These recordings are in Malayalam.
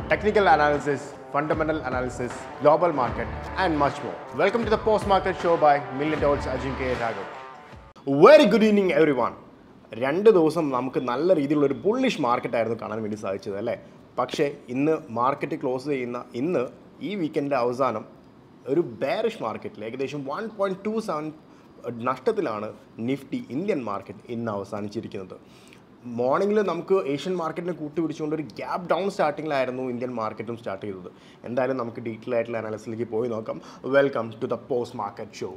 technical analysis, fundamental analysis, global market, and much more. Welcome to the Post Market Show by Million Dollars Ajinkya Raghav. Very good evening everyone രണ്ട് ദിവസം നമുക്ക് നല്ല രീതിയിലുള്ള ഒരു ബുള്ളിഷ് മാർക്കറ്റ് ആയിരുന്നു കാണാൻ വേണ്ടി സാധിച്ചത് അല്ലേ പക്ഷേ ഇന്ന് മാർക്കറ്റ് ക്ലോസ് ചെയ്യുന്ന ഇന്ന് ഈ വീക്കെൻഡിൻ്റെ അവസാനം ഒരു ബെയറിഷ് മാർക്കറ്റിൽ ഏകദേശം വൺ പോയിൻറ്റ് ടു സെവൻ നഷ്ടത്തിലാണ് നിഫ്റ്റി ഇന്ത്യൻ മാർക്കറ്റ് ഇന്ന് അവസാനിച്ചിരിക്കുന്നത് മോർണിംഗിൽ നമുക്ക് ഏഷ്യൻ മാർക്കറ്റിനെ കൂട്ടുപിടിച്ചുകൊണ്ട് ഒരു ഗ്യാപ്പ് ഡൗൺ സ്റ്റാർട്ടിങ്ങിലായിരുന്നു ഇന്ത്യൻ മാർക്കറ്റും സ്റ്റാർട്ട് ചെയ്തത് എന്തായാലും നമുക്ക് ഡീറ്റെയിൽ ആയിട്ടുള്ള അനാലിസിലേക്ക് പോയി നോക്കാം welcome to the post market show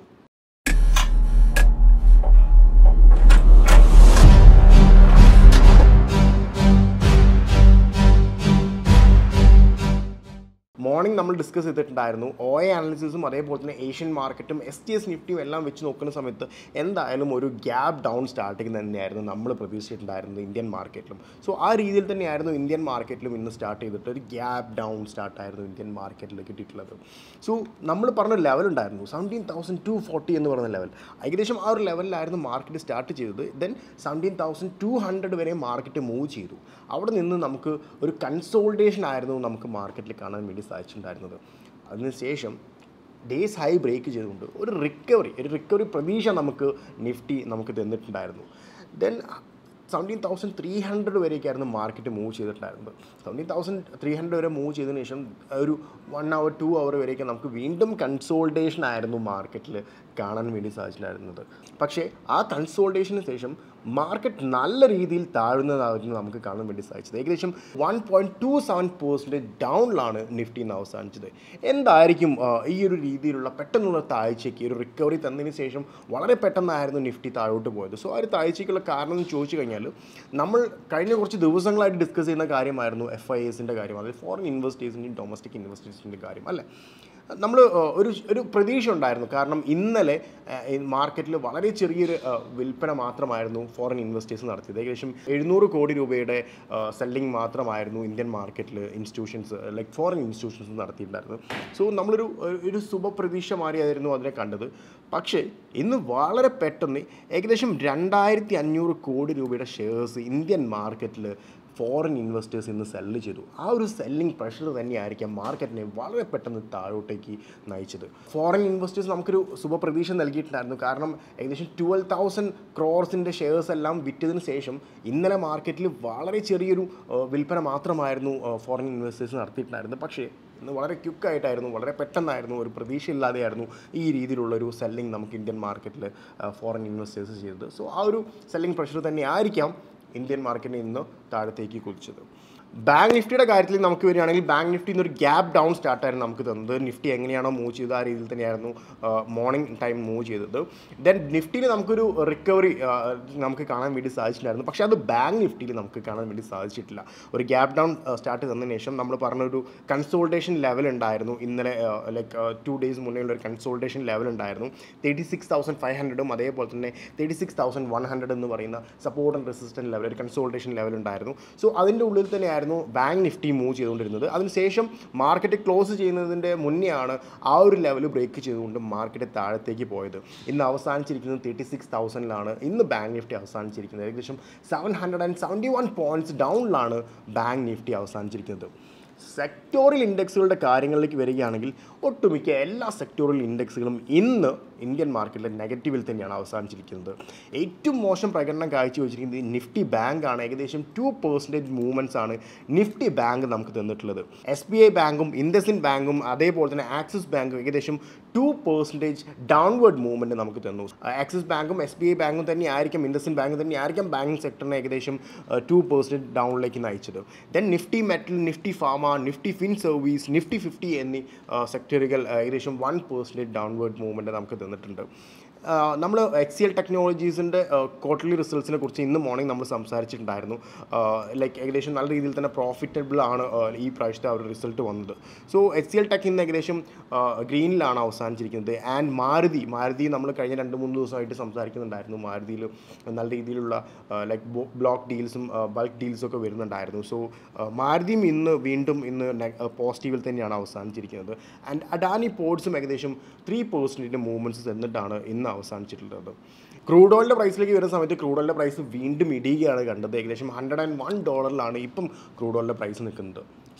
morning നമ്മൾ ഡിസ്കസ് ചെയ്തിട്ടുണ്ടായിരുന്നു ഒ എ അനാലിസിസും അതേപോലെ തന്നെ ഏഷ്യൻ മാർക്കറ്റും എസ് ടി എസ് നിഫ്റ്റിയും എല്ലാം വെച്ച് നോക്കുന്ന സമയത്ത് എന്തായാലും ഒരു ഗ്യാപ്പ് ഡൗൺ സ്റ്റാർട്ടിങ് തന്നെയായിരുന്നു നമ്മൾ പ്രതീക്ഷിച്ചിട്ടുണ്ടായിരുന്നത് ഇന്ത്യൻ മാർക്കറ്റിലും സോ ആ രീതിയിൽ തന്നെയായിരുന്നു ഇന്ത്യൻ മാർക്കറ്റിലും ഇന്ന് സ്റ്റാർട്ട് ചെയ്തിട്ട് ഒരു ഗ്യാപ്പ് ഡൗൺ സ്റ്റാർട്ടായിരുന്നു ഇന്ത്യൻ മാർക്കറ്റിൽ കിട്ടിയിട്ടുള്ളത് സോ നമ്മൾ പറഞ്ഞ ലെവൽ ഉണ്ടായിരുന്നു സെവൻറ്റീൻ തൗസൻഡ് ടു ഫോർട്ടി എന്ന് പറയുന്ന ലെവൽ ഏകദേശം ആ ഒരു ലെവലിലായിരുന്നു മാർക്കറ്റ് സ്റ്റാർട്ട് ചെയ്തത് then seventeen thousand two hundred വരെ മാർക്കറ്റ് മൂവ് ചെയ്തു അവിടെ നിന്ന് നമുക്ക് ഒരു കൺസോൾട്ടേഷൻ ആയിരുന്നു നമുക്ക് മാർക്കറ്റിൽ കാണാൻ വേണ്ടി സാധിച്ചിട്ടുണ്ടായിരുന്നത് അതിനുശേഷം ഡേയ്സ് ഹൈ ബ്രേക്ക് ചെയ്തുകൊണ്ട് ഒരു റിക്കവറി ഒരു റിക്കവറി പ്രതീക്ഷ നമുക്ക് നിഫ്റ്റി നമുക്ക് തന്നിട്ടുണ്ടായിരുന്നു then seventeen thousand three hundred വരെയൊക്കെയായിരുന്നു മാർക്കറ്റ് മൂവ് ചെയ്തിട്ടുണ്ടായിരുന്നത് സെവൻറ്റീൻ തൗസൻഡ് ത്രീ ഹൺഡ്രഡ് വരെ മൂവ് ചെയ്തതിന് ശേഷം ഒരു വൺ അവർ ടു അവർ വരെയൊക്കെ നമുക്ക് വീണ്ടും കൺസോൾട്ടേഷൻ ആയിരുന്നു മാർക്കറ്റിൽ കാണാൻ വേണ്ടി സാധിച്ചിട്ടുണ്ടായിരുന്നത് പക്ഷേ ആ കൺസോൾട്ടേഷന് ശേഷം മാർക്കറ്റ് നല്ല രീതിയിൽ താഴുന്നതായിരുന്നു നമുക്ക് കാണാൻ വേണ്ടി സാധിച്ചത് ഏകദേശം one point two seven percentage ഡൗണിലാണ് നിഫ്റ്റി ഇന്ന് അവസാനിച്ചത് എന്തായിരിക്കും ആ, ഈ ഒരു രീതിയിലുള്ള പെട്ടെന്നുള്ള താഴ്ചയ്ക്ക് ഒരു റിക്കവറി തന്നതിന് ശേഷം വളരെ പെട്ടെന്നായിരുന്നു നിഫ്റ്റി താഴോട്ട് പോയത് സോ ആ ഒരു താഴ്ചയ്ക്കുള്ള കാരണം എന്ന് ചോദിച്ചു കഴിഞ്ഞാൽ നമ്മൾ കഴിഞ്ഞ കുറച്ച് ദിവസങ്ങളായിട്ട് ഡിസ്കസ് ചെയ്യുന്ന കാര്യമായിരുന്നു എഫ് ഐ എസിൻ്റെ കാര്യം അതായത് ഫോറിൻ ഇൻവെസ്റ്റേഴ്സിൻ്റെയും ഡൊമസ്റ്റിക് ഇൻവെസ്റ്റേഴ്സിൻ്റെ കാര്യം അല്ലേ നമ്മൾ ഒരു ഒരു പ്രതീക്ഷ ഉണ്ടായിരുന്നു കാരണം ഇന്നലെ മാർക്കറ്റിൽ വളരെ ചെറിയൊരു ആ, വിൽപ്പന മാത്രമായിരുന്നു ഫോറിൻ ഇൻവെസ്റ്റേഴ്സ് നടത്തിയത് ഏകദേശം എഴുന്നൂറ് കോടി രൂപയുടെ സെല്ലിംഗ് മാത്രമായിരുന്നു ഇന്ത്യൻ മാർക്കറ്റിൽ ഇൻസ്റ്റിറ്റ്യൂഷൻസ് ലൈക്ക് ഫോറിൻ ഇൻസ്റ്റിറ്റ്യൂഷൻസ് നടത്തിയിട്ടുണ്ടായിരുന്നു സോ നമ്മളൊരു ഒരു ശുഭപ്രതീക്ഷ മാറിയായിരുന്നു അതിനെ കണ്ടത് പക്ഷേ ഇന്ന് വളരെ പെട്ടെന്ന് ഏകദേശം രണ്ടായിരത്തി അഞ്ഞൂറ് കോടി രൂപയുടെ ഷെയർസ് ഇന്ത്യൻ മാർക്കറ്റിൽ ഫോറിൻ ഇൻവെസ്റ്റേഴ്സ് ഇന്ന് സെല്ല് ചെയ്തു ആ ഒരു സെല്ലിംഗ് പ്രഷർ തന്നെയായിരിക്കാം മാർക്കറ്റിനെ വളരെ പെട്ടെന്ന് താഴോട്ടേക്ക് നയിച്ചത് ഫോറിൻ ഇൻവെസ്റ്റേഴ്സ് നമുക്കൊരു ശുഭപ്രതീക്ഷ നൽകിയിട്ടുണ്ടായിരുന്നു കാരണം ഏകദേശം ട്വൽവ് തൗസൻഡ് ക്രോർസിൻ്റെ ഷെയർസ് എല്ലാം വിറ്റതിന് ശേഷം ഇന്നലെ മാർക്കറ്റിൽ വളരെ ചെറിയൊരു ആ, വിൽപ്പന മാത്രമായിരുന്നു ഫോറിൻ ഇൻവെസ്റ്റേഴ്സ് നടത്തിയിട്ടുണ്ടായിരുന്നത് പക്ഷേ ഇന്ന് വളരെ ക്വിക്കായിട്ടായിരുന്നു വളരെ പെട്ടെന്നായിരുന്നു ഒരു പ്രതീക്ഷയില്ലാതെയായിരുന്നു ഈ രീതിയിലുള്ള ഒരു സെല്ലിംഗ് നമുക്ക് ഇന്ത്യൻ മാർക്കറ്റിൽ ഫോറിൻ ഇൻവെസ്റ്റേഴ്സ് ചെയ്തത് സോ ആ ഒരു സെല്ലിംഗ് പ്രഷർ തന്നെ ആയിരിക്കാം ഇന്ത്യൻ മാർക്കറ്റിനെ ഇന്ന് താഴത്തേക്ക് കുതിച്ചത് ബാങ്ക് നിഫ്റ്റിയുടെ കാര്യത്തിൽ നമുക്ക് വരികയാണെങ്കിൽ ബാങ്ക് നിഫ്റ്റി ഇന്നൊരു ഗ്യാപ്പ് ഡൗൺ സ്റ്റാർട്ടായിരുന്നു നമുക്ക് തന്നത് നിഫ്റ്റി എങ്ങനെയാണോ മൂവ് ചെയ്തത് ആ രീതിയിൽ തന്നെയായിരുന്നു മോർണിംഗ് ടൈം മൂവ് ചെയ്തത് ദെൻ നിഫ്റ്റിയിൽ നമുക്കൊരു റിക്കവറി നമുക്ക് കാണാൻ വേണ്ടി സാധിച്ചിട്ടുണ്ടായിരുന്നു പക്ഷേ അത് ബാങ്ക് നിഫ്റ്റിയിൽ നമുക്ക് കാണാൻ വേണ്ടി സാധിച്ചിട്ടില്ല ഒരു ഗ്യാപ്പ് ഡൗൺ സ്റ്റാർട്ട് തന്നതിന് ശേഷം നമ്മൾ പറഞ്ഞൊരു കൺസോൾട്ടേഷൻ ലെവൽ ഉണ്ടായിരുന്നു ഇന്നലെ ലൈക്ക് ടു ഡേയ്സ് മുന്നേ ഉള്ള ഒരു കൺസോൾട്ടേഷൻ ലെവൽ ഉണ്ടായിരുന്നു തേർട്ടി സിക്സ് തൗസൻഡ് ഫൈവ് ഹൺഡ്രഡും അതേപോലെ തന്നെ thirty six thousand one hundred എന്ന് പറയുന്ന സപ്പോർട്ട് ആൻഡ് റെസിസ്റ്റൻറ്റ് ലെവൽ ഒരു കൺസോൾട്ടേഷൻ ലെവൽ ഉണ്ടായിരുന്നു സോ അതിൻ്റെ ഉള്ളിൽ തന്നെയായിരുന്നു ബാങ്ക് നിഫ്റ്റി മൂവ് ചെയ്തുകൊണ്ടിരുന്നത് അതിനുശേഷം മാർക്കറ്റ് ക്ലോസ് ചെയ്യുന്നതിൻ്റെ മുന്നേ ആണ് ആ ഒരു ലെവൽ ബ്രേക്ക് ചെയ്തുകൊണ്ട് മാർക്കറ്റ് താഴത്തേക്ക് പോയത് ഇന്ന് അവസാനിച്ചിരിക്കുന്നത് തേർട്ടി സിക്സ് തൗസൻഡിലാണ് ഇന്ന് ബാങ്ക് നിഫ്റ്റി അവസാനിച്ചിരിക്കുന്നത് ഏകദേശം seven hundred and seventy one points ഡൗണിലാണ് ബാങ്ക് നിഫ്റ്റി അവസാനിച്ചിരിക്കുന്നത് സെക്ടോറിയൽ ഇൻഡെക്സുകളുടെ കാര്യങ്ങളിലേക്ക് വരികയാണെങ്കിൽ ഒട്ടുമിക്ക എല്ലാ സെക്ടോറിയൽ ഇൻഡെക്സുകളും ഇന്ന് ഇന്ത്യൻ മാർക്കറ്റിലെ നെഗറ്റീവിൽ തന്നെയാണ് അവസാനിച്ചിരിക്കുന്നത് ഏറ്റവും മോശം പ്രകടനം കാഴ്ചവെച്ചിരിക്കുന്നത് നിഫ്റ്റി ബാങ്ക് ആണ് ഏകദേശം ടു പെർസെൻറ്റേജ് മൂവ്മെൻറ്റ്സ് ആണ് നിഫ്റ്റി ബാങ്ക് നമുക്ക് തന്നിട്ടുള്ളത് എസ് ബി ഐ ബാങ്കും ഇൻഡസിൻ ബാങ്കും അതേപോലെ തന്നെ ആക്സിസ് ബാങ്കും ഏകദേശം ടു പെർസെൻറ്റേജ് ഡൗൺവേർഡ് മൂവ്മെൻറ്റ് നമുക്ക് തന്നു ആക്സിസ് ബാങ്കും എസ് ബി ഐ ബാങ്കും തന്നെ ആയിരിക്കും ഇൻഡസിൻ ബാങ്കും തന്നെ ആയിരിക്കും ബാങ്കിങ് സെക്ടറിനെ ഏകദേശം ടു പെർസെൻറ്റേജ് ഡൗണിലേക്ക് നയിച്ചത് then Nifty metal Nifty pharma Nifty fin service Nifty fifty എന്നീ സെക്ടറുകൾ ഏകദേശം വൺ പെർസെൻറ്റേജ് ഡൗൺവേർഡ് മൂവ്മെൻറ്റ് നമുക്ക് തന്നിട്ടുണ്ട് നമ്മൾ എക്സിയൽ ടെക്നോളജീസിൻ്റെ ക്വാർട്ടർലി റിസൾട്ട്സിനെ കുറിച്ച് ഇന്ന് മോർണിംഗ് നമ്മൾ സംസാരിച്ചിട്ടുണ്ടായിരുന്നു ലൈക്ക് ഏകദേശം നല്ല രീതിയിൽ തന്നെ പ്രോഫിറ്റബിൾ ആണ് ആ, ഈ പ്രാവശ്യത്തെ ആ ഒരു റിസൾട്ട് വന്നത് so H C L tech ഇന്ന് ഏകദേശം ഗ്രീനിലാണ് അവസാനിച്ചിരിക്കുന്നത് ആൻഡ് മാരുതി മാരുതി നമ്മൾ കഴിഞ്ഞ രണ്ട് മൂന്ന് ദിവസമായിട്ട് സംസാരിക്കുന്നുണ്ടായിരുന്നു മാരുതിയിൽ നല്ല രീതിയിലുള്ള ലൈക്ക് ബ്ലോക്ക് ഡീൽസും ബൾക്ക് ഡീൽസും ഒക്കെ വരുന്നുണ്ടായിരുന്നു സോ മാരുതിയും ഇന്ന് വീണ്ടും ഇന്ന് പോസിറ്റീവിൽ തന്നെയാണ് അവസാനിച്ചിരിക്കുന്നത് ആൻഡ് അഡാനി പോർട്സും ഏകദേശം ത്രീ പെർസെൻറ്റിൻ്റെ മൂവ്മെൻറ്റ്സ് എന്നിട്ടാണ് ഇന്ന് അവസാനിച്ചിട്ടുള്ളത് ക്രൂഡ് ഓയിലിൻ്റെ പ്രൈസിലേക്ക് വരുന്ന സമയത്ത് ക്രൂഡ് ഓയിലിൻ്റെ പ്രൈസ് വീണ്ടും ഇടിയുകയാണ് കണ്ടത് ഏകദേശം ഹൺഡ്രഡ് ആൻഡ് വൺ ഡോളറിലാണ് ഇപ്പം ക്രൂഡ് ഓയിലിൻ്റെ പ്രൈസ് നിൽക്കുന്നത്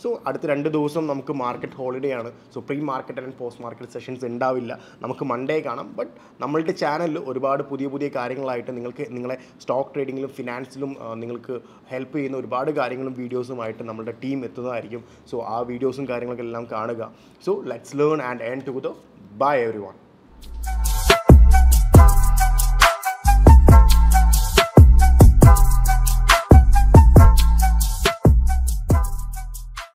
സോ അടുത്ത രണ്ട് ദിവസം നമുക്ക് മാർക്കറ്റ് ഹോളിഡേ ആണ് so pre market and post market sessions ഉണ്ടാവില്ല നമുക്ക് മൺഡേ കാണാം ബട്ട് നമ്മളുടെ ചാനലിൽ ഒരുപാട് പുതിയ പുതിയ കാര്യങ്ങളായിട്ട് നിങ്ങൾക്ക് നിങ്ങളെ സ്റ്റോക്ക് ട്രേഡിങ്ങിലും ഫിനാൻസിലും ആ, നിങ്ങൾക്ക് ഹെൽപ്പ് ചെയ്യുന്ന ഒരുപാട് കാര്യങ്ങളും വീഡിയോസുമായിട്ട് നമ്മുടെ ടീം എത്തുന്നതായിരിക്കും സോ ആ വീഡിയോസും കാര്യങ്ങളൊക്കെ എല്ലാം കാണുക so let's learn and earn together bye every one